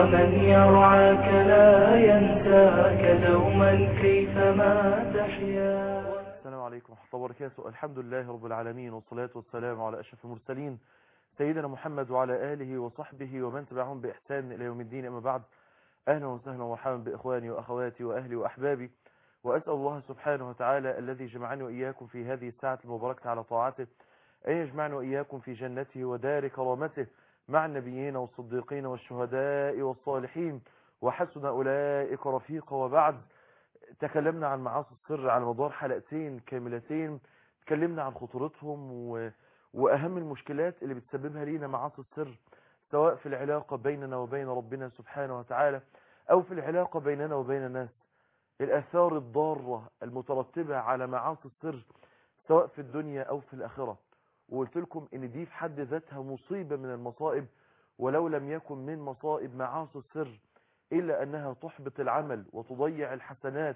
ومن يرعاك لا ينساك دوما كيفما تحيا السلام عليكم ورحمة الله وبركاته الحمد لله رب العالمين والصلاة والسلام على أشرف المرسلين سيدنا محمد وعلى آله وصحبه ومن تبعهم بإحسان إلى يوم الدين أما بعد أهلا وسهلا ومرحبا بإخواني وأخواتي وأهلي وأحبابي وأسأل الله سبحانه وتعالى الذي جمعني وإياكم في هذه الساعة المباركة على طاعته أن يجمعنا وإياكم في جنته ودار كرامته مع النبيين والصديقين والشهداء والصالحين وحسن أولئك رفيقا وبعد تكلمنا عن معاصي السر على مدار حلقتين كاملتين تكلمنا عن خطورتهم و... وأهم المشكلات اللي بتسببها لينا معاصي السر سواء في العلاقة بيننا وبين ربنا سبحانه وتعالى أو في العلاقة بيننا وبين الناس الآثار الضارة المترتبة على معاصي السر سواء في الدنيا أو في الآخرة وقلت لكم ان دي في حد ذاتها مصيبة من المصائب ولو لم يكن من مصائب معاصي السر إلا أنها تحبط العمل وتضيع الحسنات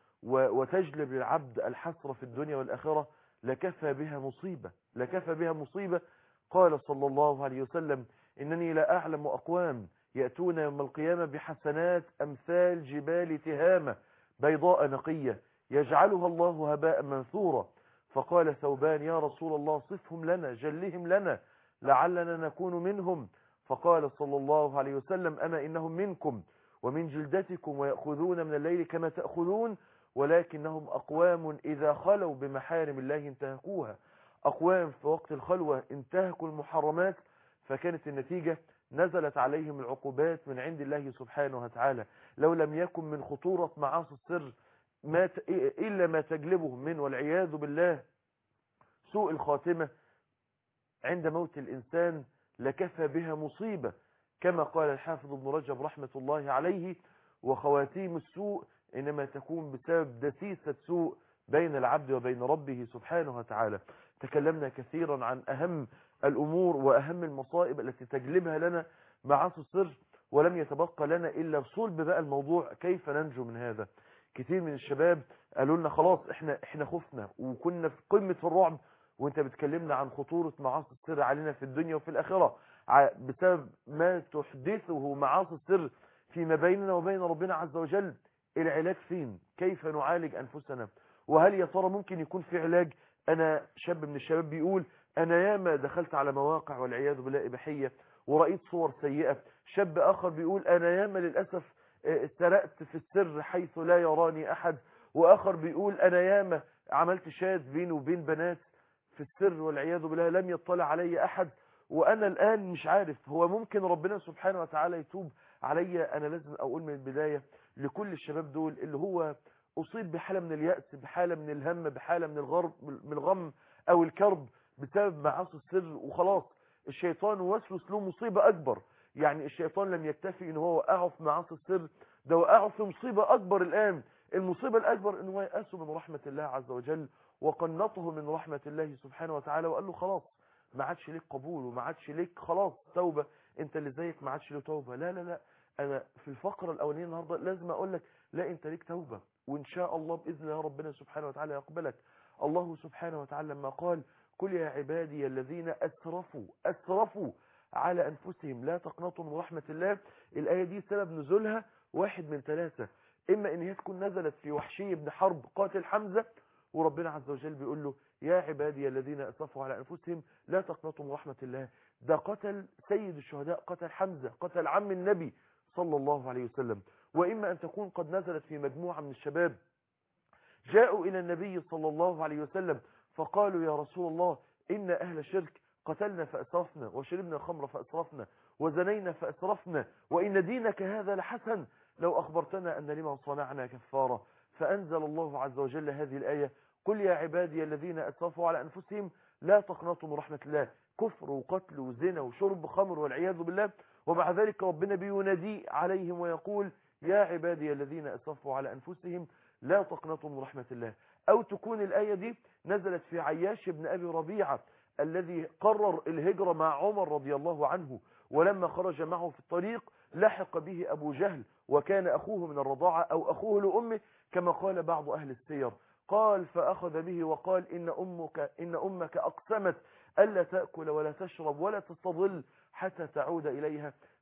وتجلب للعبد الحسرة في الدنيا والآخرة لكفى بها مصيبة لكفى بها مصيبة قال صلى الله عليه وسلم إنني لا أعلم أقوام يأتون يوم القيامة بحسنات أمثال جبال تهامة بيضاء نقية يجعلها الله هباء منثورا فقال ثوبان يا رسول الله صفهم لنا جلهم لنا لعلنا نكون منهم فقال صلى الله عليه وسلم أما إنهم منكم ومن جلدتكم ويأخذون من الليل كما تأخذون ولكنهم أقوام إذا خلوا بمحارم الله انتهكوها أقوام في وقت الخلوة انتهكوا المحرمات فكانت النتيجة نزلت عليهم العقوبات من عند الله سبحانه وتعالى لو لم يكن من خطورة معاصي السر ما ت... إلا ما تجلبه من والعياذ بالله سوء الخاتمة عند موت الإنسان لكفى بها مصيبة كما قال الحافظ ابن رجب رحمة الله عليه وخواتيم السوء إنما تكون بسبب دسيسة سوء بين العبد وبين ربه سبحانه وتعالى تكلمنا كثيرا عن أهم الأمور وأهم المصائب التي تجلبها لنا معاصي السر ولم يتبقى لنا إلا صلب بقى الموضوع كيف ننجو من هذا كتير من الشباب قالوا لنا خلاص احنا احنا خفنا وكنا في قمة الرعب وانت بتكلمنا عن خطورة معاصي السر علينا في الدنيا وفي الآخرة بسبب ما تحدثه معاصي السر فيما بيننا وبين ربنا عز وجل العلاج فين كيف نعالج أنفسنا وهل يا ترى ممكن يكون في علاج أنا شاب من الشباب بيقول أنا ياما دخلت على مواقع والعياذ بالله إباحية ورأيت صور سيئة شاب آخر بيقول أنا ياما للأسف سرقت في السر حيث لا يراني أحد وآخر بيقول أنا ياما عملت شاد بيني وبين بنات في السر والعياذ بالله لم يطلع علي أحد وأنا الآن مش عارف هو ممكن ربنا سبحانه وتعالى يتوب علي أنا لازم أقول من البداية لكل الشباب دول اللي هو أصيب بحالة من اليأس بحالة من الهم بحالة من الغرب من الغم أو الكرب بسبب معاصي السر وخلاص الشيطان وسوس له مصيبة أكبر يعني الشيطان لم يكتفي ان هو وقعه في معاصي السر ده وقعه في مصيبة اكبر الان المصيبة الاكبر ان هو يأسه من رحمة الله عز وجل وقنطه من رحمة الله سبحانه وتعالى وقال له خلاص ما عادش ليك قبول وما عادش ليك خلاص توبة انت اللي زيك ما عادش له توبة لا لا لا انا في الفقرة الاولانية النهاردة لازم اقول لك لا انت ليك توبة وان شاء الله باذن الله ربنا سبحانه وتعالى يقبلك الله سبحانه وتعالى لما قال قل يا عبادي الذين اسرفوا اسرفوا على أنفسهم لا تقنطوا من رحمة الله الآية دي سبب نزولها واحد من ثلاثة إما إن هي تكون نزلت في وحشي بن حرب قاتل حمزة وربنا عز وجل بيقول له يا عبادي الذين أسرفوا على أنفسهم لا تقنطوا من رحمة الله ده قتل سيد الشهداء قتل حمزة قتل عم النبي صلى الله عليه وسلم وإما أن تكون قد نزلت في مجموعة من الشباب جاءوا إلى النبي صلى الله عليه وسلم فقالوا يا رسول الله إن أهل شرك قتلنا فأسرفنا وشربنا الخمر فأسرفنا وزنينا فأسرفنا وإن دينك هذا لحسن لو أخبرتنا أن لمن صنعنا كفارة فأنزل الله عز وجل هذه الآية قل يا عبادي الذين أسرفوا على أنفسهم لا تقنطوا من رحمة الله كفر وقتل وزنا وشرب خمر والعياذ بالله ومع ذلك ربنا بينادي عليهم ويقول يا عبادي الذين أسرفوا على أنفسهم لا تقنطوا من رحمة الله أو تكون الآية دي نزلت في عياش بن أبي ربيعة الذي قرر الهجرة مع عمر رضي الله عنه ولما خرج معه في الطريق لحق به أبو جهل وكان أخوه من الرضاعة أو أخوه لأمه كما قال بعض أهل السير قال فأخذ به وقال إن أمك, إن أمك أقسمت ألا تأكل ولا تشرب ولا تستظل حتى تعود إليها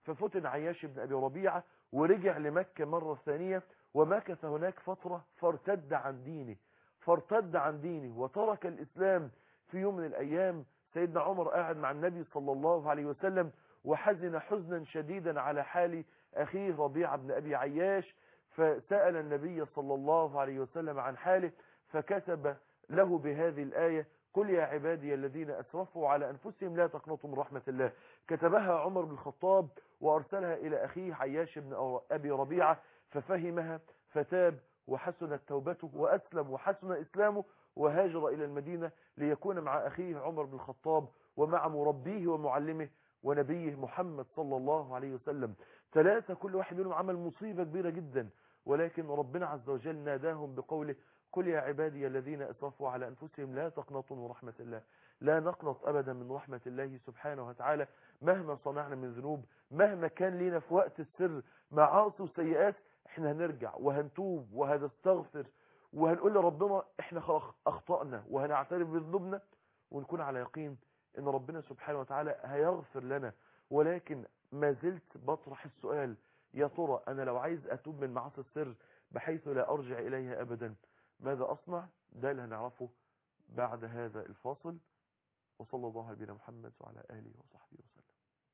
ففتن عياش بن أبي ربيعة ورجع لمكة مرة ثانية ومكث هناك فترة فارتد عن دينه فارتد عن دينه وترك الإسلام في يوم من الأيام سيدنا عمر قاعد مع النبي صلى الله عليه وسلم وحزن حزنا شديدا على حال أخيه ربيعة بن أبي عياش فسأل النبي صلى الله عليه وسلم عن حاله فكتب له بهذه الآية قل يا عبادي الذين أسرفوا على أنفسهم لا تقنطوا من رحمة الله كتبها عمر بن الخطاب وأرسلها إلى أخيه عياش بن أبي ربيعة ففهمها فتاب وحسنت توبته وأسلم وحسن إسلامه وهاجر إلى المدينة ليكون مع أخيه عمر بن الخطاب ومع مربيه ومعلمه ونبيه محمد صلى الله عليه وسلم ثلاثة كل واحد منهم عمل مصيبة كبيرة جدا ولكن ربنا عز وجل ناداهم بقوله قل يا عبادي الذين أسرفوا على أنفسهم لا تقنطوا من رحمة الله لا نقنط أبدا من رحمة الله سبحانه وتعالى مهما صنعنا من ذنوب مهما كان لنا في وقت السر معاصي وسيئات احنا هنرجع وهنتوب وهنستغفر وهنقول لربنا احنا خلاص اخطأنا وهنعترف بذنوبنا ونكون على يقين ان ربنا سبحانه وتعالى هيغفر لنا ولكن ما زلت بطرح السؤال يا ترى انا لو عايز اتوب من معاصي السر بحيث لا ارجع اليها ابدا ماذا اصنع ده اللي هنعرفه بعد هذا الفاصل وصلى الله على نبينا محمد وعلى اله وصحبه وسلم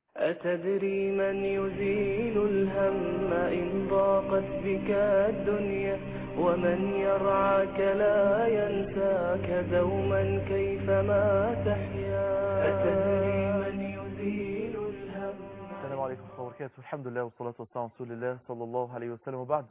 أتدري من يزيل الهم إن ضاقت بك الدنيا ومن يرعاك لا ينساك دوما كيفما تحيا أتدري من يزيل الهم السلام عليكم ورحمة الله وبركاته الحمد لله والصلاة والسلام على رسول الله صلى الله عليه وسلم وبعد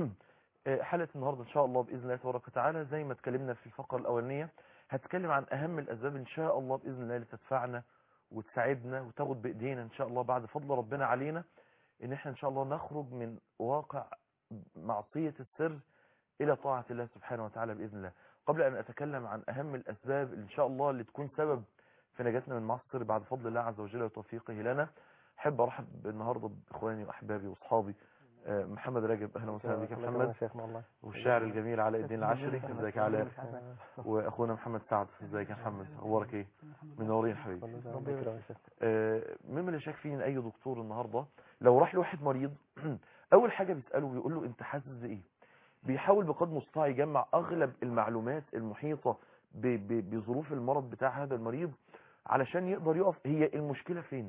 حلقة النهاردة إن شاء الله بإذن الله تبارك وتعالى زي ما اتكلمنا في الفقرة الأولانية هتكلم عن أهم الأسباب إن شاء الله بإذن الله اللي تدفعنا وتساعدنا وتاخد بإيدينا إن شاء الله بعد فضل ربنا علينا إن إحنا إن شاء الله نخرج من واقع معصية السر إلى طاعة الله سبحانه وتعالى بإذن الله قبل أن أتكلم عن أهم الأسباب اللي إن شاء الله اللي تكون سبب في نجاتنا من معصية السر بعد فضل الله عز وجل وتوفيقه لنا أحب أرحب النهاردة بإخواني وأحبابي وأصحابي محمد رجب اهلا وسهلا بك يا محمد شيخنا والله والشاعر الجميل علاء الدين العشري ازيك يا علاء واخونا محمد سعد ازيك يا محمد اخبارك ايه منورين حبيبي مما لا شك فيه ان اي دكتور النهارده لو راح لواحد مريض اول حاجه بيساله بيقول له انت حاسس بايه بيحاول بقدر المستطاع يجمع اغلب المعلومات المحيطه بظروف المرض بتاع هذا المريض علشان يقدر يقف هي المشكله فين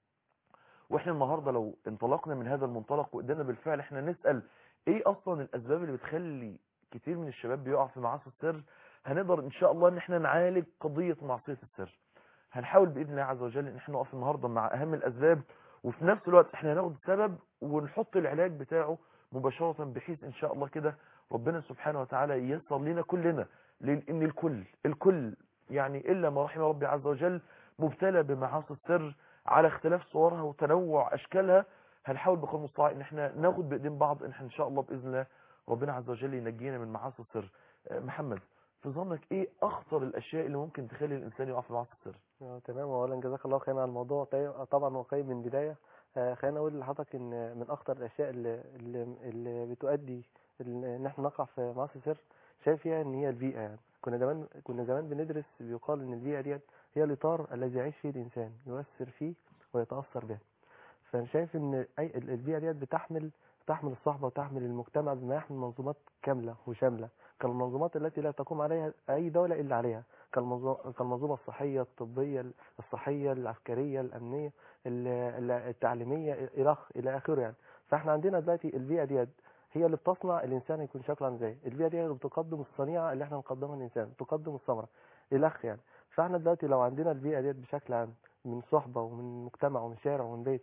واحنا النهاردة لو انطلقنا من هذا المنطلق وقدرنا بالفعل احنا نسأل ايه اصلا الاسباب اللي بتخلي كتير من الشباب بيقع في معاصي السر هنقدر ان شاء الله ان احنا نعالج قضية معصية السر هنحاول باذن الله عز وجل ان احنا نقف النهاردة مع اهم الاسباب وفي نفس الوقت احنا هناخد السبب ونحط العلاج بتاعه مباشرة بحيث ان شاء الله كده ربنا سبحانه وتعالى ييسر لنا كلنا لان الكل الكل يعني الا ما رحم ربي عز وجل مبتلى بمعاصي السر على اختلاف صورها وتنوع اشكالها هنحاول بقدر المستطاع ان احنا ناخد بايدين بعض ان احنا ان شاء الله باذن الله ربنا عز وجل ينجينا من معاصي السر محمد في ظنك ايه اخطر الاشياء اللي ممكن تخلي الانسان يقع في معاصي السر آه، تمام اولا جزاك الله خيرا على الموضوع طي- طبعا واقعي من البدايه آه، خلينا اقول لحضرتك ان من اخطر الاشياء اللي اللي, اللي بتؤدي ال- ان احنا نقع في معاصي السر شايف فيها ان هي البيئه يعني كنا زمان كنا زمان بندرس بيقال ان البيئه ديت هي الاطار الذي يعيش فيه الانسان يؤثر فيه ويتاثر به فانا شايف ان اي ال- البيئه ديت بتحمل تحمل الصحبه وتحمل المجتمع بما يحمل منظومات كامله وشامله كالمنظومات التي لا تقوم عليها اي دوله الا عليها كالمنظو- كالمنظومه الصحيه الطبيه الصحيه العسكريه الامنيه ال- ال- التعليميه الى آخ- الى اخره يعني فاحنا عندنا دلوقتي البيئه ديت هي اللي بتصنع الانسان يكون شكله عامل ازاي البيئه دي هي اللي بتقدم الصنيعه اللي احنا نقدمها للانسان تقدم الثمره الاخ يعني فاحنا دلوقتي لو عندنا البيئه ديت بشكل عام من صحبه ومن مجتمع ومن شارع ومن بيت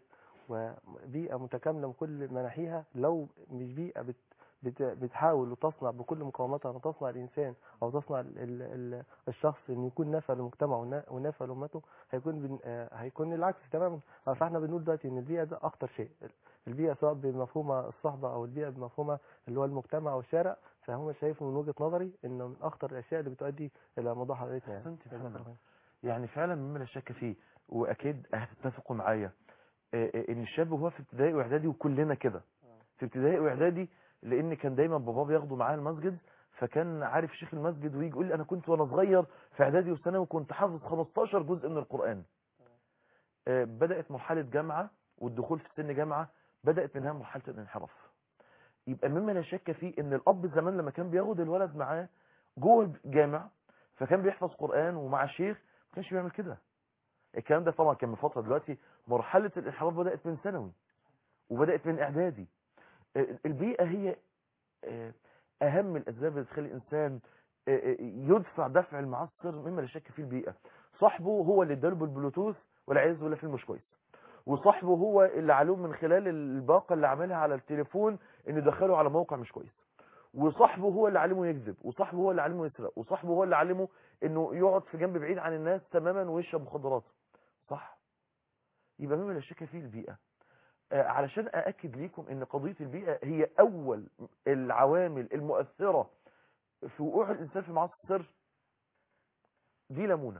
وبيئه متكامله من كل مناحيها لو مش بيئه بت بت بتحاول وتصنع بكل مقاوماتها ان تصنع الانسان او تصنع ال ال ال الشخص ان يكون نافع لمجتمعه ونا- ونافع لامته هيكون بن آه، هيكون العكس تماما فاحنا بنقول دلوقتي ان البيئه ده اخطر شيء البيئه سواء بمفهومها الصحبه او البيئه بمفهومها اللي هو المجتمع والشارع فهم شايفه من وجهه نظري انه من اخطر الاشياء اللي بتؤدي الى موضوع حضرتنا يعني أحسنت يا محمد. يعني فعلا مما لا شك فيه واكيد هتتفقوا معايا آه، آه، ان الشاب وهو في ابتدائي واعدادي وكلنا كده في ابتدائي واعدادي لان كان دايما بابا بياخده معاه المسجد فكان عارف شيخ المسجد ويجي يقول لي انا كنت وانا صغير في اعدادي وثانوي كنت حافظ 15 جزء من القران آه، بدات مرحله جامعه والدخول في سن جامعة بدأت منها مرحلة الانحراف يبقى مما لا شك فيه ان الاب زمان لما كان بياخد الولد معاه جوه الجامع فكان بيحفظ قرآن ومع شيخ ما كانش بيعمل كده الكلام ده طبعا كان من فترة دلوقتي مرحلة الانحراف بدأت من ثانوي وبدأت من اعدادي البيئة هي اهم الاسباب اللي تخلي الانسان يدفع دفع المعسكر مما لا شك فيه البيئة صاحبه هو اللي اداله بالبلوتوث والعياذ بالله فيلم مش كويس وصاحبه هو اللي علوم من خلال الباقة اللي عملها على التليفون ان يدخله على موقع مش كويس وصاحبه هو اللي علمه يكذب وصاحبه هو اللي علمه يسرق وصاحبه هو اللي علمه انه يقعد في جنب بعيد عن الناس تماما ويشرب مخدرات صح يبقى مما لا شك فيه البيئة آه علشان أأكد ليكم ان قضية البيئة هي اول العوامل المؤثرة في وقوع الانسان في معاصي السر دي ليمونة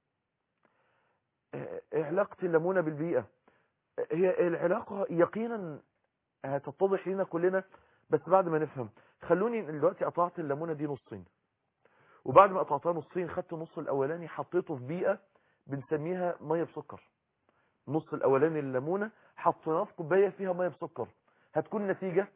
آه علاقة الليمونة بالبيئة آه هي العلاقة يقينا هتتضح لنا كلنا بس بعد ما نفهم خلوني دلوقتي قطعت الليمونة دي نصين وبعد ما قطعتها نصين خدت النص الاولاني حطيته في بيئة بنسميها مية بسكر النص الاولاني الليمونة حطيناه في كوبايه فيها ميه بسكر هتكون النتيجه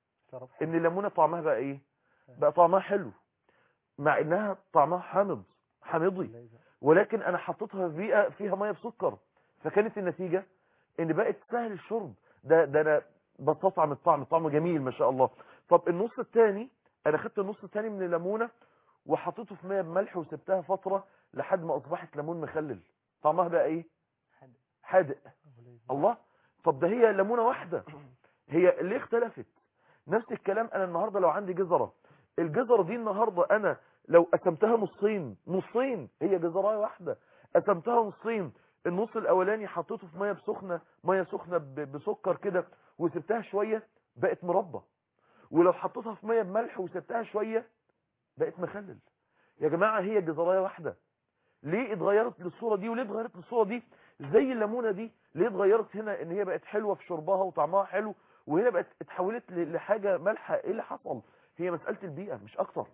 ان الليمونه طعمها بقى ايه بقى طعمها حلو مع انها طعمها حامض حامضي ولكن انا حطيتها في بيئه فيها ميه بسكر فكانت النتيجه ان بقت سهل الشرب ده ده انا بستطعم الطعم طعمه جميل ما شاء الله طب النص الثاني انا خدت النص الثاني من الليمونه وحطيته في ميه بملح وسبتها فتره لحد ما اصبحت ليمون مخلل طعمها بقى ايه حادق الله طب ده هي ليمونه واحده هي ليه اختلفت نفس الكلام انا النهارده لو عندي جزره الجزره دي النهارده انا لو قسمتها نصين نصين هي جزرايه واحده قسمتها نصين النص الاولاني حطيته في ميه بسخنه ميه سخنه بسكر كده وسبتها شويه بقت مربى ولو حطيتها في ميه بملح وسبتها شويه بقت مخلل يا جماعه هي جزرايه واحده ليه اتغيرت للصوره دي وليه اتغيرت للصوره دي زي الليمونه دي ليه اتغيرت هنا ان هي بقت حلوه في شربها وطعمها حلو وهنا بقت اتحولت لحاجه مالحه ايه اللي حصل هي مساله البيئه مش اكتر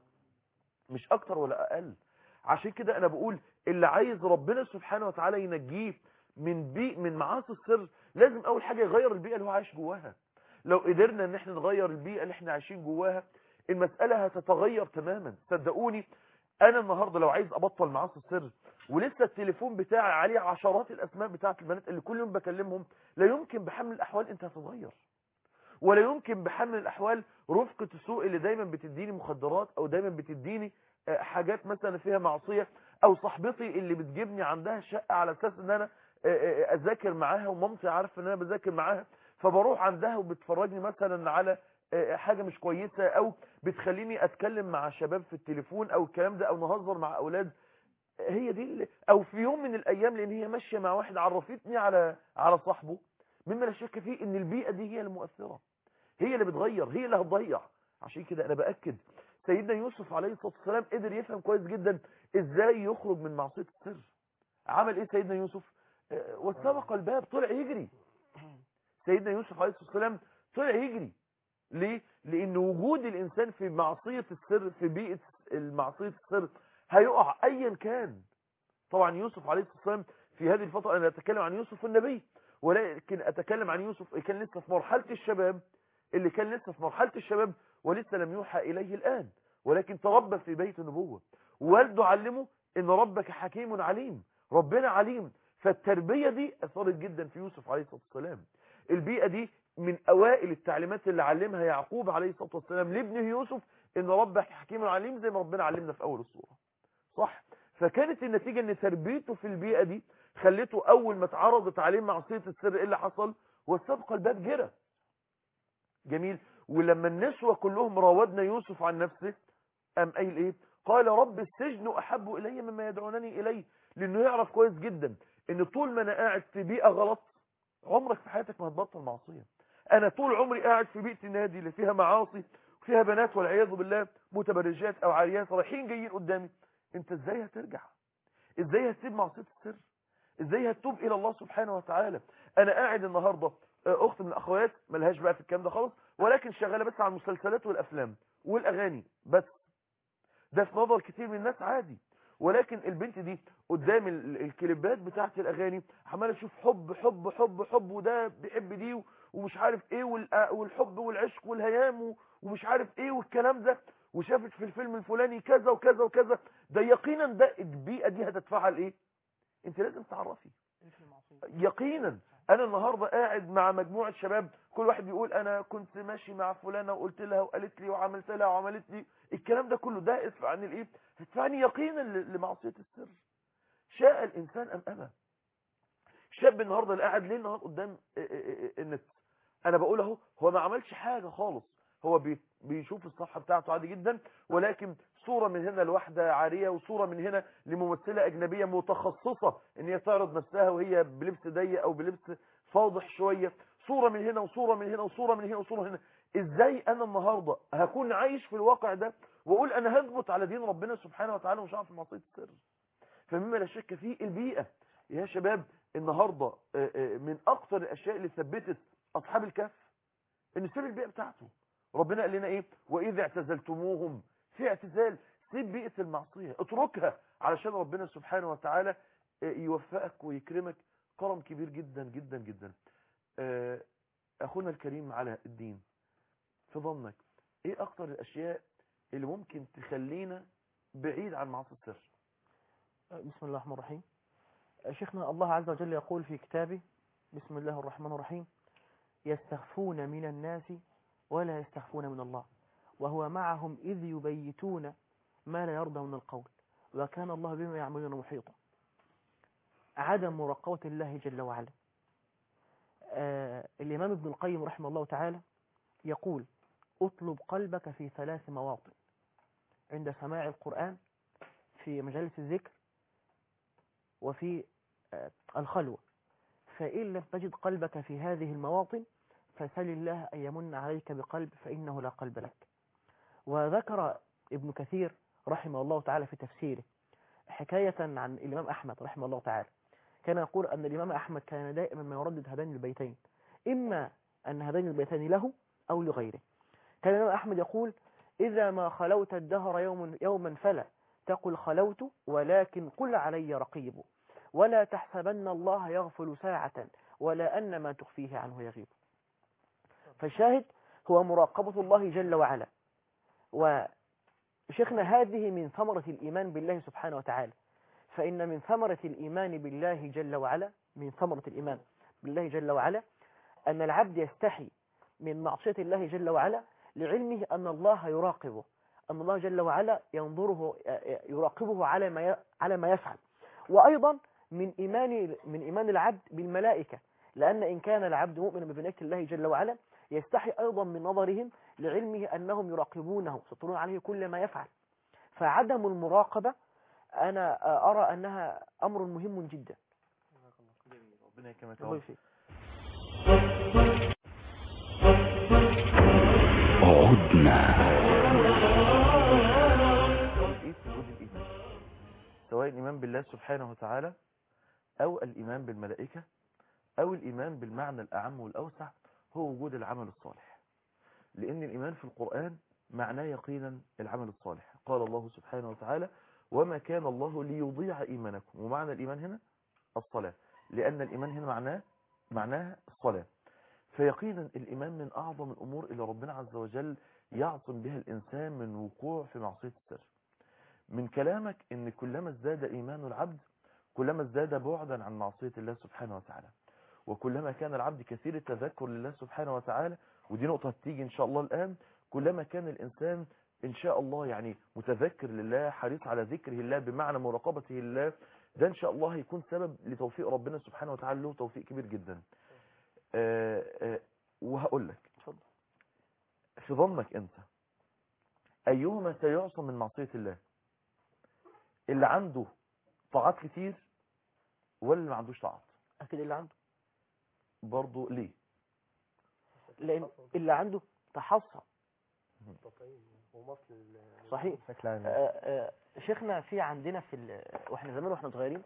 مش اكتر ولا اقل عشان كده انا بقول اللي عايز ربنا سبحانه وتعالى ينجيه من بي من معاصي السر لازم اول حاجه يغير البيئه اللي هو عايش جواها لو قدرنا ان احنا نغير البيئه اللي احنا عايشين جواها المساله هتتغير تماما صدقوني انا النهارده لو عايز ابطل معاصي السر ولسه التليفون بتاعي عليه عشرات الاسماء بتاعت البنات اللي كل يوم بكلمهم لا يمكن بحمل الاحوال انت هتتغير ولا يمكن بحمل الاحوال رفقة السوق اللي دايما بتديني مخدرات او دايما بتديني حاجات مثلا فيها معصية او صاحبتي اللي بتجيبني عندها شقة على اساس ان انا اذاكر معاها ومامتي عارفه ان انا بذاكر معاها فبروح عندها وبتفرجني مثلا على حاجة مش كويسة او بتخليني اتكلم مع شباب في التليفون او الكلام ده او نهزر مع اولاد هي دي اللي او في يوم من الايام لان هي ماشيه مع واحد عرفتني على على صاحبه مما لا شك فيه ان البيئه دي هي المؤثره هي اللي بتغير هي اللي هتضيع عشان كده انا باكد سيدنا يوسف عليه الصلاه والسلام قدر يفهم كويس جدا ازاي يخرج من معصيه السر عمل ايه سيدنا يوسف واستبق الباب طلع يجري سيدنا يوسف عليه الصلاه والسلام طلع يجري ليه لان وجود الانسان في معصيه السر في بيئه المعصيه السر هيقع ايا كان طبعا يوسف عليه الصلاه والسلام في هذه الفتره انا اتكلم عن يوسف النبي ولكن اتكلم عن يوسف اللي كان لسه في مرحله الشباب اللي كان لسه في مرحله الشباب ولسه لم يوحى اليه الان ولكن تربى في بيت النبوه والده علمه ان ربك حكيم عليم ربنا عليم فالتربيه دي اثرت جدا في يوسف عليه الصلاه والسلام البيئه دي من اوائل التعليمات اللي علمها يعقوب عليه الصلاه والسلام لابنه يوسف ان ربك حكيم عليم زي ما ربنا علمنا في اول السوره صح فكانت النتيجة ان تربيته في البيئة دي خلته اول ما اتعرضت عليه معصية السر ايه اللي حصل واستبقى الباب جرى جميل ولما النسوة كلهم راودنا يوسف عن نفسه قام قايل ايه قال رب السجن احب الي مما يدعونني اليه لانه يعرف كويس جدا ان طول ما انا قاعد في بيئة غلط عمرك في حياتك ما هتبطل معصية انا طول عمري قاعد في بيئة النادي اللي فيها معاصي فيها بنات والعياذ بالله متبرجات او عاريات رايحين جايين قدامي انت ازاي هترجع ازاي هتسيب معصيه السر ازاي هتتوب الى الله سبحانه وتعالى انا قاعد النهارده اخت من الاخوات ملهاش بقى في الكلام ده خالص ولكن شغاله بس على المسلسلات والافلام والاغاني بس ده في نظر كتير من الناس عادي ولكن البنت دي قدام ال- الكليبات بتاعت الاغاني عماله تشوف حب حب حب حب وده بيحب دي و- ومش عارف ايه والأ- والحب والعشق والهيام و- ومش عارف ايه والكلام ده وشافت في الفيلم الفلاني كذا وكذا وكذا ده يقينا ده البيئه دي هتتفعل ايه انت لازم تعرفي يقينا انا النهارده قاعد مع مجموعه شباب كل واحد بيقول انا كنت ماشي مع فلانه وقلت لها وقالت لي وعملت لها وعملت لي الكلام ده كله ده يدفعني لايه يدفعني يقينا ل- لمعصيه السر شاء الانسان ام ابى شاب النهارده اللي قاعد ليل نهار قدام ا- ا- ا- النت انا بقول اهو هو ما عملش حاجه خالص هو بي- بيشوف الصفحه بتاعته عادي جدا ولكن صوره من هنا لواحده عاريه وصوره من هنا لممثله اجنبيه متخصصه ان هي تعرض نفسها وهي بلبس ضيق او بلبس فاضح شويه صوره من هنا وصوره من هنا وصوره من هنا وصوره من هنا ازاي انا النهارده هكون عايش في الواقع ده واقول انا هثبت على دين ربنا سبحانه وتعالى ومش هعرف معصيه السر فمما لا شك فيه البيئه يا شباب النهارده آه، آه، من اكثر الاشياء اللي ثبتت اصحاب الكهف ان سيب البيئه بتاعته ربنا قال لنا ايه واذا اعتزلتموهم في اعتزال سيب بيئه المعصيه اتركها علشان ربنا سبحانه وتعالى آه، يوفقك ويكرمك كرم كبير جدا جدا جدا آه، اخونا الكريم على الدين في ظنك ايه اكتر الاشياء اللي ممكن تخلينا بعيد عن معاصي السر بسم الله الرحمن الرحيم شيخنا الله عز وجل يقول في كتابه بسم الله الرحمن الرحيم يستخفون من الناس ولا يستخفون من الله وهو معهم إذ يبيتون ما لا يرضى من القول وكان الله بما يعملون محيطا عدم مراقبة الله جل وعلا آه الإمام ابن القيم رحمه الله تعالى يقول اطلب قلبك في ثلاث مواطن عند سماع القرآن في مجالس الذكر وفي آه، الخلوة فإن لم تجد قلبك في هذه المواطن فسل الله أن يمن عليك بقلب فإنه لا قلب لك وذكر ابن كثير رحمه الله تعالى في تفسيره حكاية عن الإمام أحمد رحمه الله تعالى كان يقول أن الإمام أحمد كان دائما ما يردد هذين البيتين إما أن هذين البيتين له أو لغيره كان الإمام أحمد يقول إذا ما خلوت الدهر يوم يوما فلا تقل خلوت ولكن قل علي رقيب ولا تحسبن الله يغفل ساعة ولا أن ما تخفيه عنه يغيب فالشاهد هو مراقبة الله جل وعلا وشيخنا هذه من ثمرة الإيمان بالله سبحانه وتعالى فإن من ثمرة الإيمان بالله جل وعلا من ثمرة الإيمان بالله جل وعلا أن العبد يستحي من معصية الله جل وعلا لعلمه أن الله يراقبه أن الله جل وعلا ينظره يراقبه على ما على ما يفعل وأيضا من إيمان من إيمان العبد بالملائكة لأن إن كان العبد مؤمنا بملائكة الله جل وعلا يستحي أيضا من نظرهم لعلمه أنهم يراقبونه يسطرون عليه كل ما يفعل فعدم المراقبة أنا أرى أنها أمر مهم جدا ربنا يكرمك يا الله رب. يفيك. عدنا الإيد في وجود الإيمان سواء الإيمان بالله سبحانه وتعالى أو الإيمان بالملائكة أو الإيمان بالمعنى الأعم والأوسع هو وجود العمل الصالح لأن الإيمان في القرآن معناه يقينا العمل الصالح قال الله سبحانه وتعالى وما كان الله ليضيع إيمانكم ومعنى الإيمان هنا الصلاة لأن الإيمان هنا معناه معناه الصلاة فيقينا الإيمان من أعظم الأمور اللي ربنا عز وجل يعصم بها الإنسان من وقوع في معصية السر من كلامك ان كلما ازداد ايمان العبد كلما ازداد بعدا عن معصية الله سبحانه وتعالى وكلما كان العبد كثير التذكر لله سبحانه وتعالى ودي نقطة هتيجي ان شاء الله الان كلما كان الانسان ان شاء الله يعني متذكر لله حريص على ذكره الله بمعنى مراقبته لله ده ان شاء الله هيكون سبب لتوفيق ربنا سبحانه وتعالى له توفيق كبير جدا آه آه وهقول لك اتفضل. في ظنك انت ايهما سيعصم من معصية الله اللي عنده طاعات كتير ولا اللي ما عندوش طاعات أكيد اللي عنده برضه ليه لأن اللي عنده تحصى ومصل صحيح. بشكل عام آه، آه، شيخنا في عندنا في ال... واحنا زمان واحنا صغيرين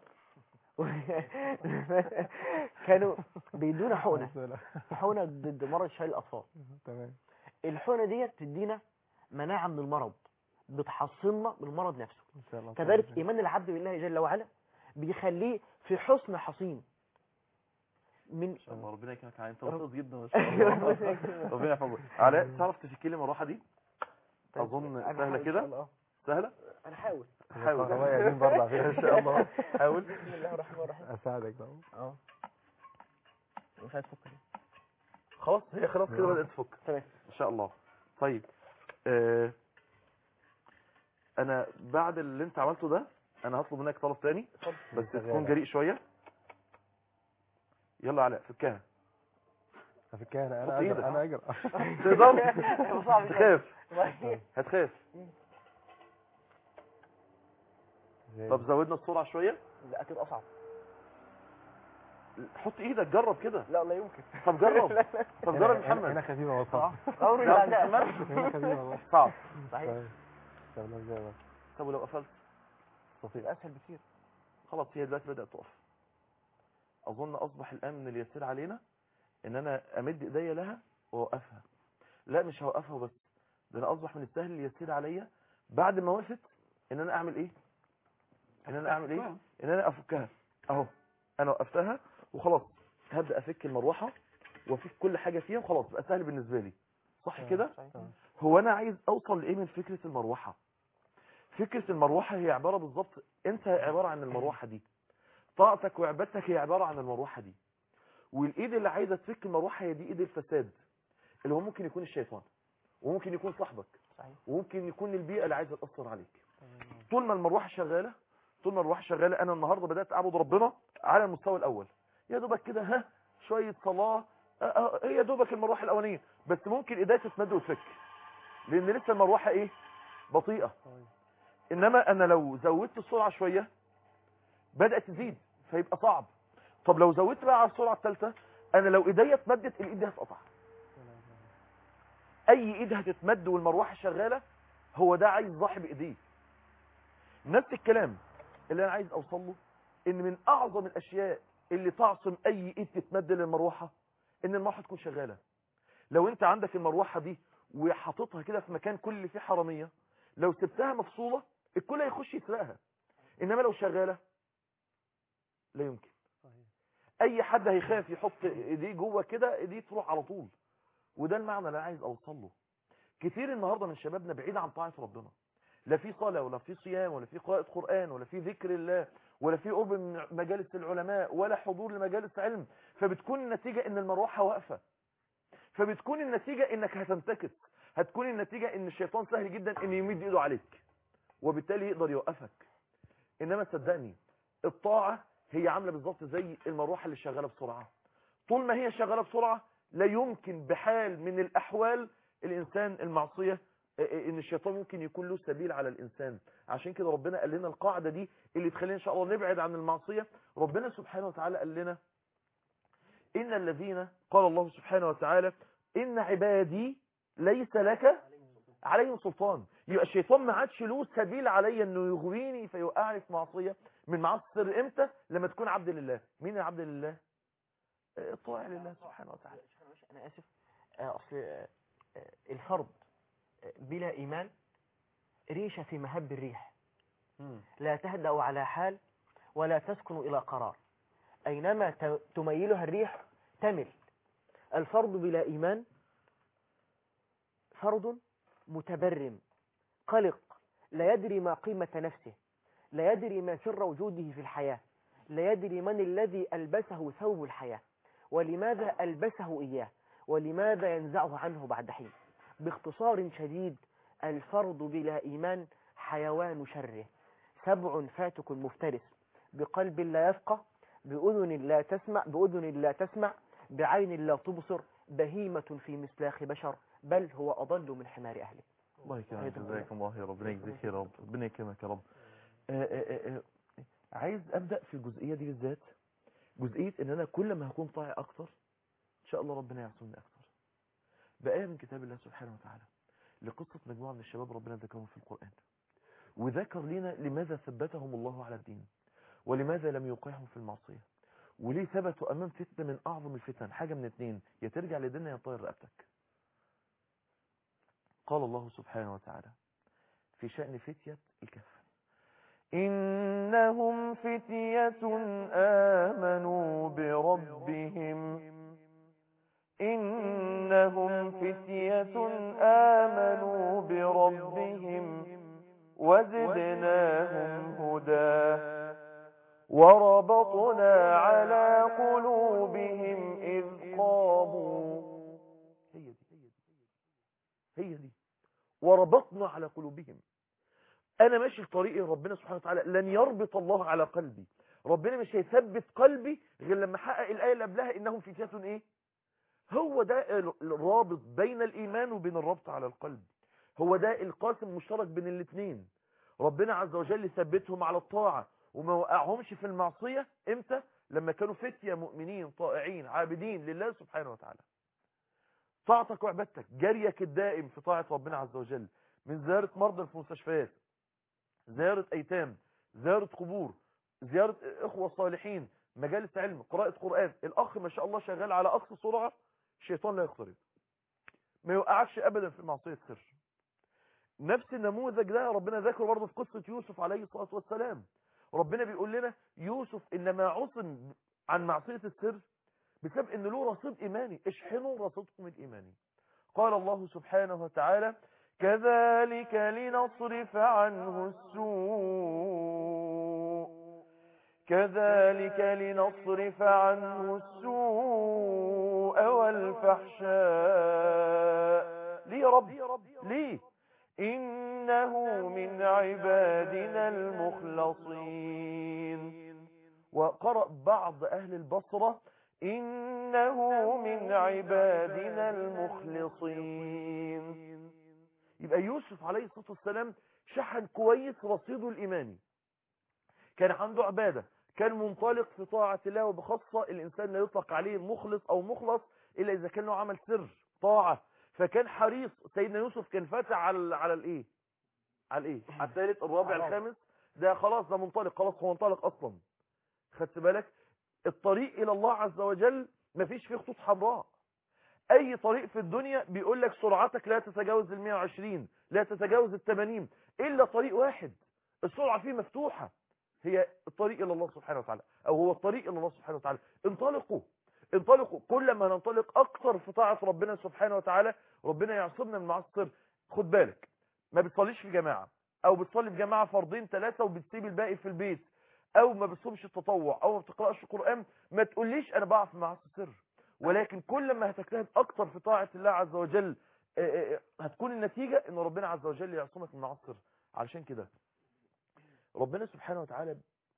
كانوا بيدونا حقنه حقنه ضد مرض شلل الاطفال تمام الحقنه ديت تدينا مناعه من المرض بتحصلنا من المرض نفسه ان شاء الله كذلك إيمان العبد بالله جل وعلا بيخليه في حسن حصين من ان شاء الله ربنا يكرمك على انت مبسوط جدا ما شاء الله ربنا يحفظك علاء تعرف تفك لي المروحه دي اظن أنا سهله هحاول إن كده شاء الله. سهله انا حاول حاول هو قاعدين برضه على فكرة. ان شاء الله حاول بسم الله الرحمن الرحيم اساعدك بقى اه مش عايز تفكر خلاص هي خلاص كده بدات تفك تمام ان شاء الله طيب آه انا بعد اللي انت عملته ده انا هطلب منك طلب تاني بس تكون جريء شويه يلا علاء فكها افكها انا حط انا إيدك. اجر انا اجر تقدر صعب تخاف شوية. هتخاف طب زودنا السرعه شويه لا اكيد اصعب حط ايدك جرب كده لا لا يمكن طب جرب طب جرب هنا- هنا محمد خفيفه والله عمري لا، لا محمد. هنا خفيفه والله صعب صحيح طيب طب لا ازاي بقى طب ولو قفلت صفير اسهل بكتير خلاص هي دلوقتي بدأت تقف أظن أصبح الآن من اليسير علينا إن أنا أمد إيديا لها وأوقفها لا مش هوقفها بس ده أنا أصبح من السهل اليسير عليا بعد ما وقفت إن أنا أعمل إيه إن أنا أعمل إيه إن أنا أفكها أهو أنا وقفتها وخلاص هبدأ أفك المروحة وأفك كل حاجة فيها وخلاص بقى سهل بالنسبة لي صح كده هو أنا عايز أوصل لإيه من فكرة المروحة فكرة المروحة هي عبارة بالظبط انت عبارة عن المروحة دي طاقتك وعبادتك هي عبارة عن المروحة دي والايد اللي عايزة تفك المروحة هي دي ايد الفساد اللي هو ممكن يكون الشيطان وممكن يكون صاحبك صحيح وممكن يكون البيئة اللي عايزة تأثر عليك طول ما المروحة شغالة طول ما المروحة شغالة انا النهاردة بدأت اعبد ربنا على المستوى الاول يا دوبك كده ها شوية صلاة اه اه هي دوبك المروحة الاولانية بس ممكن ايديا تتمد وتفك لان لسه المروحة ايه بطيئة انما انا لو زودت السرعه شويه بدات تزيد فيبقى صعب طب لو زودت بقى على السرعه الثالثه انا لو ايديا اتمدت الايد دي هتقطع اي ايد هتتمد والمروحه شغاله هو ده عايز صاحب ايديه نفس الكلام اللي انا عايز اوصل له ان من اعظم الاشياء اللي تعصم اي ايد تتمد للمروحه ان المروحه تكون شغاله لو انت عندك المروحه دي وحاططها كده في مكان كل اللي فيه حراميه لو سبتها مفصوله الكل هيخش يسرقها انما لو شغاله لا يمكن اي حد هيخاف يحط ايديه جوه كده ايديه تروح على طول وده المعنى اللي انا عايز اوصل له كتير النهارده من شبابنا بعيد عن طاعه ربنا لا في صلاه ولا في صيام ولا في قراءه قران ولا في ذكر الله ولا في قرب من مجالس العلماء ولا حضور لمجالس علم فبتكون النتيجه ان المروحه واقفه فبتكون النتيجه انك هتنتكس هتكون النتيجه ان الشيطان سهل جدا ان يمد ايده عليك وبالتالي يقدر يوقفك انما صدقني الطاعه هي عامله بالظبط زي المروحه اللي شغاله بسرعه طول ما هي شغاله بسرعه لا يمكن بحال من الاحوال الانسان المعصيه ان الشيطان ممكن يكون له سبيل على الانسان عشان كده ربنا قال لنا القاعده دي اللي تخلينا ان شاء الله نبعد عن المعصيه ربنا سبحانه وتعالى قال لنا ان الذين قال الله سبحانه وتعالى ان عبادي ليس لك عليهم سلطان يبقى الشيطان ما عادش له سبيل عليا انه يغويني فيوقعني في معصيه من معاصي السر امتى لما تكون عبد لله مين العبد لله الطاعه لله سبحانه وتعالى انا اسف آه، اصل آه، آه، الفرد آه، بلا ايمان ريشه في مهب الريح لا تهدأ على حال ولا تسكن إلى قرار أينما ت- تميلها الريح تمل الفرد بلا إيمان فرد متبرم قلق لا يدري ما قيمة نفسه لا يدري ما سر وجوده في الحياة لا يدري من الذي ألبسه ثوب الحياة ولماذا ألبسه إياه ولماذا ينزعه عنه بعد حين باختصار شديد الفرد بلا إيمان حيوان شره سبع فاتك مفترس بقلب لا يفقه بأذن لا تسمع بأذن لا تسمع بعين لا تبصر بهيمة في مسلاخ بشر بل هو أضل من حمار أهله الله يكرمك أيضاً جزاك الله يا رب ربنا يجزيك يا رب ربنا يكرمك يا رب آه، آه، آه، عايز ابدا في الجزئيه دي بالذات جزئيه ان انا كل ما هكون طايع اكتر ان شاء الله ربنا يعصمني اكتر بايه من كتاب الله سبحانه وتعالى لقصه مجموعه من الشباب ربنا ذكرهم في القران وذكر لنا لماذا ثبتهم الله على الدين ولماذا لم يوقعهم في المعصيه وليه ثبتوا امام فتنه من اعظم الفتن حاجه من اتنين يا ترجع لديننا يا طاير رقبتك قال الله سبحانه وتعالى في شأن فتية الكهف إنهم فتية آمنوا بربهم إنهم فتية آمنوا بربهم وزدناهم هدى وربطنا على قلوبهم إذ قاموا هي دي هي دي وربطنا على قلوبهم انا ماشي في طريق ربنا سبحانه وتعالى لن يربط الله على قلبي ربنا مش هيثبت قلبي غير لما احقق الايه اللي قبلها انهم فتية ايه هو ده الرابط بين الايمان وبين الربط على القلب هو ده القاسم المشترك بين الاثنين ربنا عز وجل ثبتهم على الطاعه وما وقعهمش في المعصيه امتى لما كانوا فتية مؤمنين طائعين عابدين لله سبحانه وتعالى طاعتك وعبادتك جريك الدائم في طاعة ربنا عز وجل من زيارة مرضى في مستشفيات زيارة أيتام زيارة قبور زيارة إخوة صالحين مجالس علم قراءة قرآن الأخ ما شاء الله شغال على أقصى سرعة الشيطان لا يقترب ما يوقعكش أبدا في معصية سر نفس النموذج ده ربنا ذكره برضه في قصة يوسف عليه الصلاة والسلام ربنا بيقول لنا يوسف إنما عصم عن معصية السر بسبب ان له رصيد ايماني اشحنوا رصيدكم الايماني قال الله سبحانه وتعالى كذلك لنصرف عنه السوء كذلك لنصرف عنه السوء والفحشاء ليه يا رب ليه إنه من عبادنا المخلصين وقرأ بعض أهل البصرة إنه من عبادنا المخلصين يبقى يوسف عليه الصلاة والسلام شحن كويس رصيده الإيماني كان عنده عبادة كان منطلق في طاعة الله وبخاصة الإنسان لا يطلق عليه مخلص أو مخلص إلا إذا كان له عمل سر طاعة فكان حريص سيدنا يوسف كان فاتح على على الإيه على الإيه على الثالث الرابع الخامس ده خلاص ده منطلق خلاص هو منطلق أصلا خدت بالك الطريق الى الله عز وجل مفيش فيه خطوط حمراء اي طريق في الدنيا بيقول لك سرعتك لا تتجاوز ال 120 لا تتجاوز ال 80 الا طريق واحد السرعه فيه مفتوحه هي الطريق الى الله سبحانه وتعالى او هو الطريق الى الله سبحانه وتعالى انطلقوا انطلقوا كل ما ننطلق اكثر في طاعه ربنا سبحانه وتعالى ربنا يعصمنا من معاصي السر خد بالك ما بتصليش في جماعه او بتصلي في جماعه فردين ثلاثه وبتسيب الباقي في البيت او ما بتصومش التطوع او ما بتقراش القران ما تقوليش انا بقع في معاصي السر ولكن كل ما هتجتهد اكتر في طاعه الله عز وجل هتكون النتيجه ان ربنا عز وجل يعصمك من معاصي السر علشان كده ربنا سبحانه وتعالى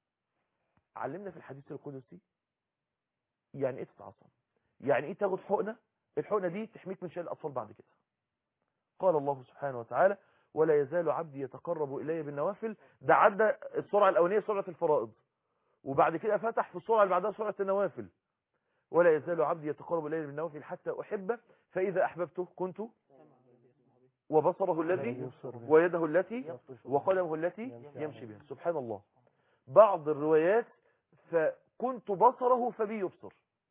علمنا في الحديث القدسي يعني ايه تتعصم يعني ايه تاخد حقنه الحقنه دي تحميك من شر الاطفال بعد كده قال الله سبحانه وتعالى ولا يزال عبدي يتقرب إلي بالنوافل ده عدى السرعة الأولانية سرعة الفرائض وبعد كده فتح في السرعة اللي بعدها سرعة النوافل ولا يزال عبدي يتقرب إلي بالنوافل حتى أحبه فإذا أحببته كنت وبصره الذي ويده التي وقدمه التي يمشي بها سبحان الله بعض الروايات فكنت بصره فبي يبصر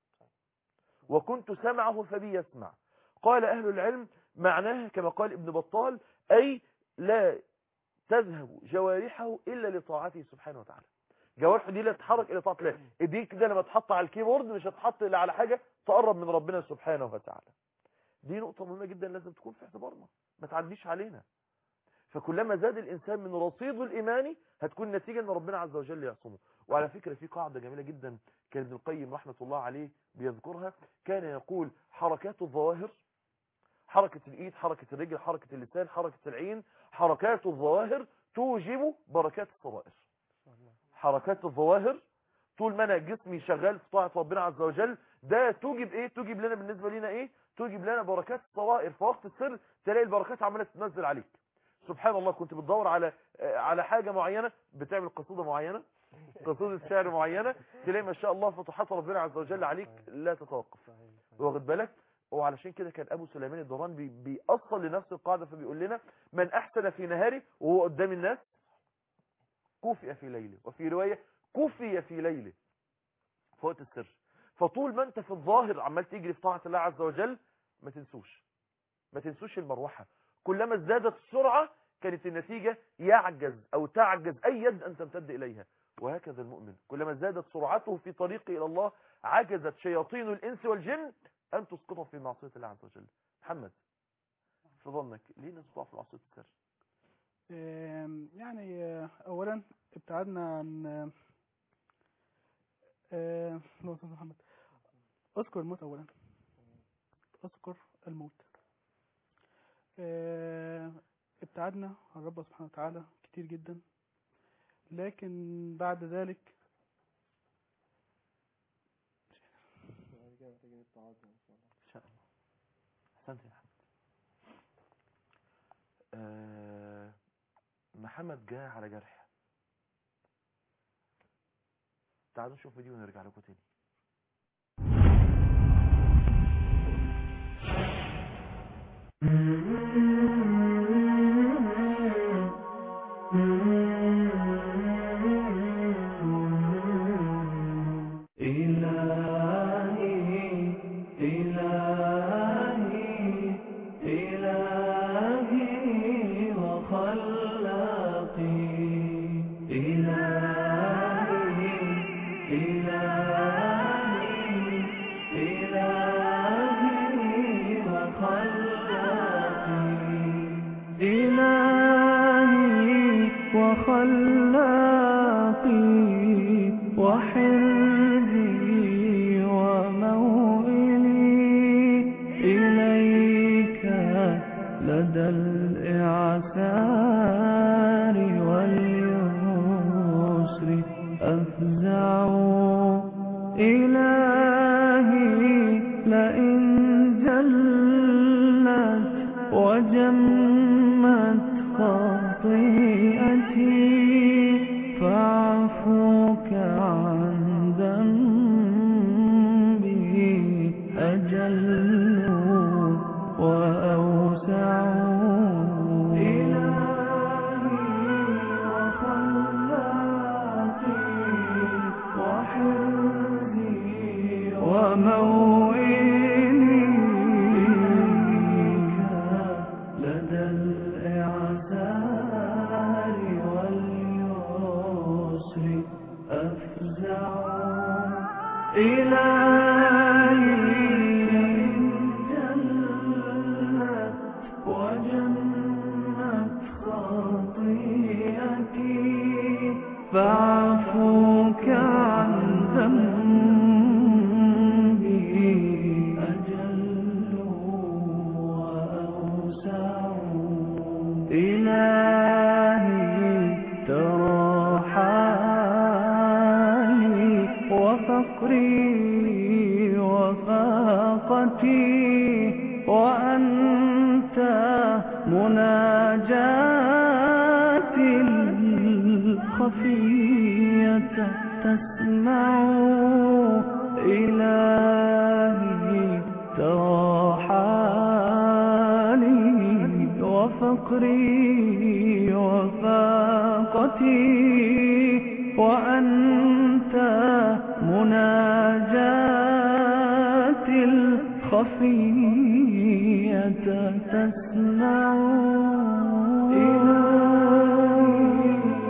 وكنت سمعه فبي يسمع قال أهل العلم معناه كما قال ابن بطال أي لا تذهب جوارحه إلا لطاعته سبحانه وتعالى جوارحه دي لا تتحرك إلى طاعة الله دي كده لما تحط على الكيبورد مش هتحط إلا على حاجة تقرب من ربنا سبحانه وتعالى دي نقطة مهمة جدا لازم تكون في اعتبارنا ما تعديش علينا فكلما زاد الإنسان من رصيده الإيماني هتكون نتيجة أن ربنا عز وجل يعصمه وعلى فكرة في قاعدة جميلة جدا كان ابن القيم رحمة الله عليه بيذكرها كان يقول حركات الظواهر حركة الإيد حركة الرجل حركة اللسان حركة العين حركات الظواهر توجب بركات الصرائر حركات الظواهر طول ما انا جسمي شغال في طاعة ربنا عز وجل ده توجب ايه توجب لنا بالنسبة لنا ايه توجب لنا بركات الصرائر في وقت السر تلاقي البركات عمالة تنزل عليك سبحان الله كنت بتدور على على حاجة معينة بتعمل قصيدة معينة قصيدة شعر معينة تلاقي ما شاء الله فتوحات ربنا عز وجل عليك لا تتوقف واخد بالك وعلشان كده كان ابو سليمان الدوران بي بيأصل لنفس القاعدة فبيقول لنا من احسن في نهاره وهو قدام الناس كوفئ في ليله وفي رواية كوفي في ليله في وقت السر فطول ما انت في الظاهر عمال تجري في طاعة الله عز وجل ما تنسوش ما تنسوش المروحة كلما ازدادت السرعة كانت النتيجة يعجز أو تعجز أي يد أن تمتد إليها وهكذا المؤمن كلما زادت سرعته في طريقه إلى الله عجزت شياطين الإنس والجن أن تسقطه في معصية الله عز وجل محمد في ظنك ليه الناس بتقع في معصية السر آم، يعني آه، اولا ابتعدنا عن آه، آه، اللهم صل على محمد اذكر الموت اولا اذكر الموت آه، ابتعدنا عن رب سبحانه وتعالى كتير جدا لكن بعد ذلك إن شاء الله أحسنت يا محمد آه، محمد جاء على جرح تعالوا نشوف فيديو ونرجع لكم تاني إلهي إلهي إلهي وخلاقي إلهي إلهي إلهي وخلاقي إلهي وخلاقي وحرزي وموئلي إليك لدى الإعسار واليسر أفزع إلهي لئن جلت وجمت خطيئتي فاعفوك عن ذنبي أجل وأوسع إلهي وخلاقي وحرزي وموئلي لدى الإعسار واليسر أفزع إلهي إن جلت وجنت خطيئتي فاعفوك عن ذنبي أجل وأوسع إلهي ترى حالي وفقري وفاقتي وأنت مناجاتي الخفية تسمع إلهي ترى حالي وفقري وفاقتي وأنت مناجاتي الخفية تسمع إلهي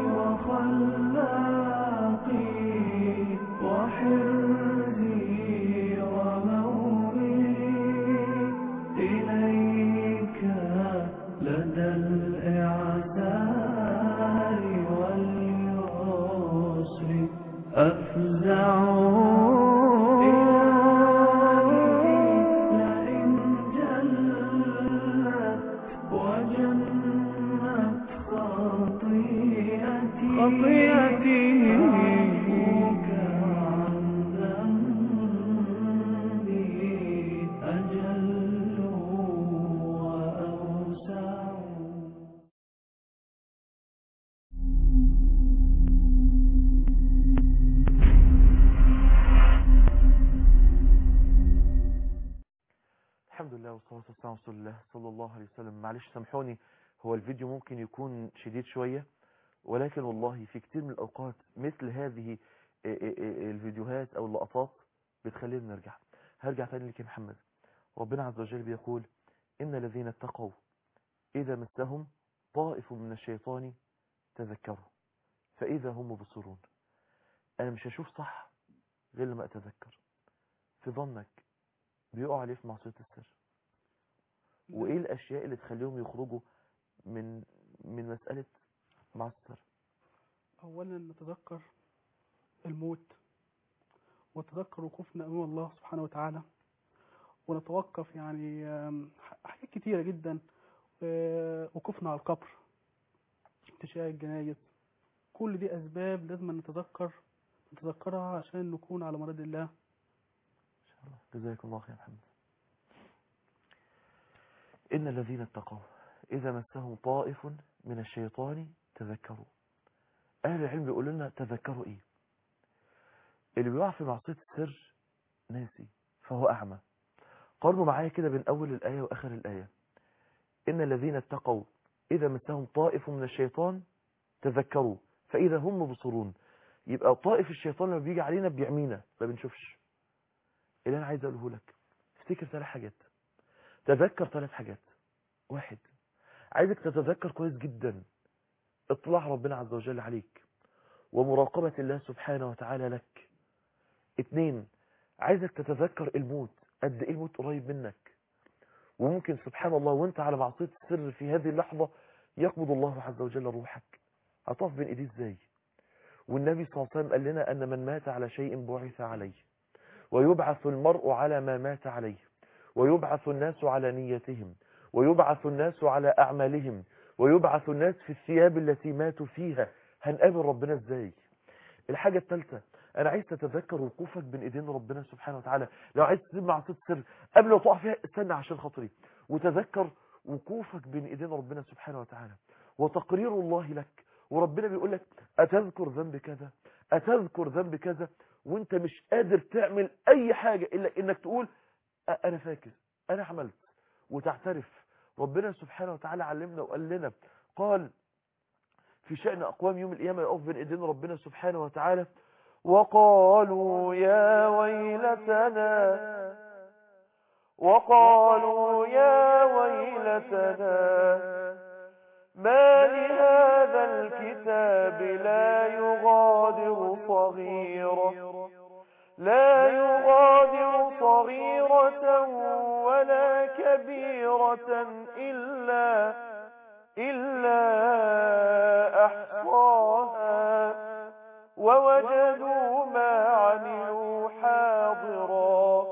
وخلاقي وحرزي وموئلي إليك لدى الإعسار واليسر أفزع لئن جلت وجنت خطيئتي خطيئتي عن ذنبي أجل وأوسع الحمد لله والصلاة والسلام على رسول الله صلى الله عليه وسلم معلش سامحوني هو الفيديو ممكن يكون شديد شوية ولكن والله في كتير من الأوقات مثل هذه ا- ا- ا- الفيديوهات أو اللقطات بتخلينا نرجع هرجع تاني لك يا محمد ربنا عز وجل بيقول إن الذين اتقوا إذا مسهم طائف من الشيطان تذكروا فإذا هم مبصرون أنا مش هشوف صح غير لما أتذكر في ظنك بيقع عليه في معصية السر وإيه الأشياء اللي تخليهم يخرجوا من من مسألة معصية السر أولا نتذكر الموت ونتذكر وقوفنا أمام الله سبحانه وتعالى ونتوقف يعني آم، حاجات كتيرة جدا آه، وقوفنا على القبر انتشاء الجنايز كل دي أسباب لازم نتذكر نتذكرها عشان نكون على مراد الله إن شاء الله جزاكم الله خير يا محمد إن الذين اتقوا إذا مسهم طائف من الشيطان تذكروا أهل العلم بيقولوا لنا تذكروا إيه اللي بيقع في معصية السر ناسي فهو أعمى قارنوا معايا كده بين أول الآية وآخر الآية إن الذين اتقوا إذا مسهم طائف من الشيطان تذكروا فإذا هم مبصرون يبقى طائف الشيطان لما بيجي علينا بيعمينا ما بنشوفش اللي أنا عايز أقوله لك افتكر ثلاث حاجات تذكر ثلاث حاجات واحد عايزك تتذكر كويس جدا اطلاع ربنا عز وجل عليك ومراقبة الله سبحانه وتعالى لك اتنين عايزك تتذكر الموت قد ايه الموت قريب منك وممكن سبحان الله وانت على معصية السر في هذه اللحظة يقبض الله عز وجل روحك هتقف بين ايديه ازاي والنبي صلى الله عليه وسلم قال لنا ان من مات على شيء بعث عليه ويبعث المرء على ما مات عليه ويبعث الناس على نيتهم ويبعث الناس على أعمالهم ويبعث الناس في الثياب التي ماتوا فيها هنقابل ربنا ازاي الحاجة الثالثة انا عايز تتذكر وقوفك بين ايدين ربنا سبحانه وتعالى لو عايز تسيب معصية السر قبل ما تقع فيها استنى عشان خاطري وتذكر وقوفك بين ايدين ربنا سبحانه وتعالى وتقرير الله لك وربنا بيقول لك اتذكر ذنب كذا اتذكر ذنب كذا وانت مش قادر تعمل اي حاجة الا انك تقول أ- انا فاكر انا عملت وتعترف ربنا سبحانه وتعالى علمنا وقال لنا قال في شأن أقوام يوم القيامة يقف بين إيدين ربنا سبحانه وتعالى وقالوا يا ويلتنا وقالوا يا ويلتنا ما لهذا الكتاب لا يغادر صغيرة لا يغادر صغيرة ولا كبيرة إلا إلا أحصاها ووجدوا ما عملوا حاضرا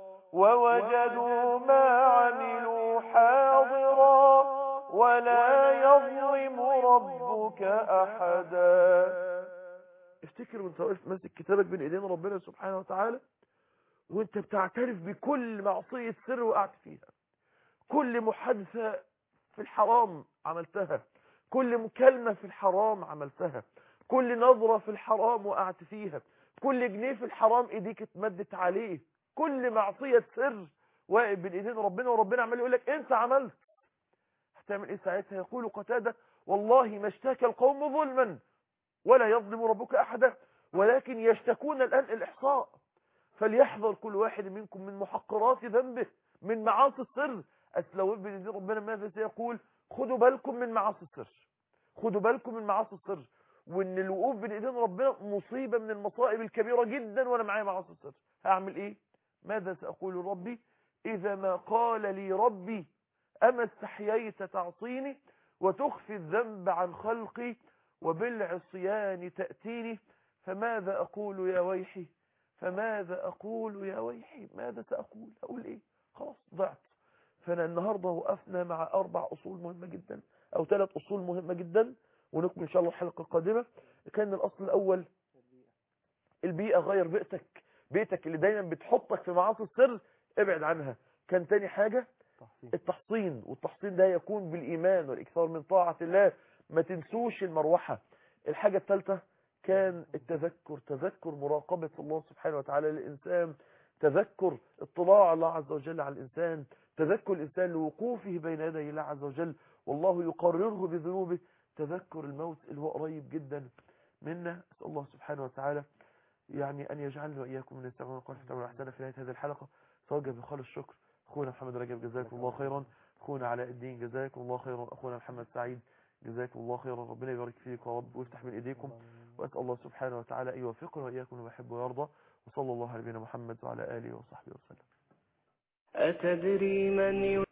ووجدوا ما عملوا حاضرا ولا يظلم ربك أحدا افتكر وانت واقف ماسك كتابك بين ايدين ربنا سبحانه وتعالى وانت بتعترف بكل معصية سر وقعت فيها كل محادثة في الحرام عملتها كل مكالمة في الحرام عملتها كل نظرة في الحرام وقعت فيها كل جنيه في الحرام ايديك اتمدت عليه كل معصية سر واقف بين ايدين ربنا وربنا عمال يقول لك انت عملت هتعمل ايه ساعتها يقول قتادة والله ما اشتكى القوم ظلما ولا يظلم ربك احدا ولكن يشتكون الان الاحصاء فليحذر كل واحد منكم من محقرات ذنبه من معاصي السر أسلو بين يدين ربنا ماذا سيقول خدوا بالكم من معاصي السر خدوا بالكم من معاصي السر وان الوقوف بين ايدين ربنا مصيبة من المصائب الكبيرة جدا وانا معايا معاصي السر هعمل ايه ماذا سأقول ربي اذا ما قال لي ربي اما استحييت تعصيني وتخفي الذنب عن خلقي وبالعصيان تأتيني فماذا اقول يا ويحي فماذا اقول يا ويحي ماذا سأقول اقول ايه خلاص ضعت فانا النهاردة وقفنا مع اربع اصول مهمة جدا او ثلاث اصول مهمة جدا ونكمل ان شاء الله الحلقة القادمة كان الاصل الاول البيئة غير بيئتك بيئتك اللي دايما بتحطك في معاصي السر ابعد عنها كان تاني حاجة تحصيل التحصين والتحصين ده يكون بالإيمان والإكثار من طاعة الله ما تنسوش المروحة الحاجة الثالثة كان التذكر تذكر مراقبة الله سبحانه وتعالى للإنسان تذكر اطلاع الله عز وجل على الإنسان تذكر الإنسان لوقوفه بين يدي الله عز وجل والله يقرره بذنوبه تذكر الموت اللي هو قريب جدا منا أسأل الله سبحانه وتعالى يعني أن يجعلنا وإياكم من يستمعون القول فتعمل أحسن في نهاية هذه الحلقة توجه بخالص الشكر أخونا محمد رجب جزاكم الله خيرا أخونا علاء الدين جزاكم الله خيرا أخونا محمد سعيد جزاكم الله خيرا ربنا يبارك فيك يا رب ويفتح من ايديكم واسال الله سبحانه وتعالى ان يوفقنا واياكم لما يحب ويرضى وصلى الله على نبينا محمد وعلى اله وصحبه وسلم أتدري من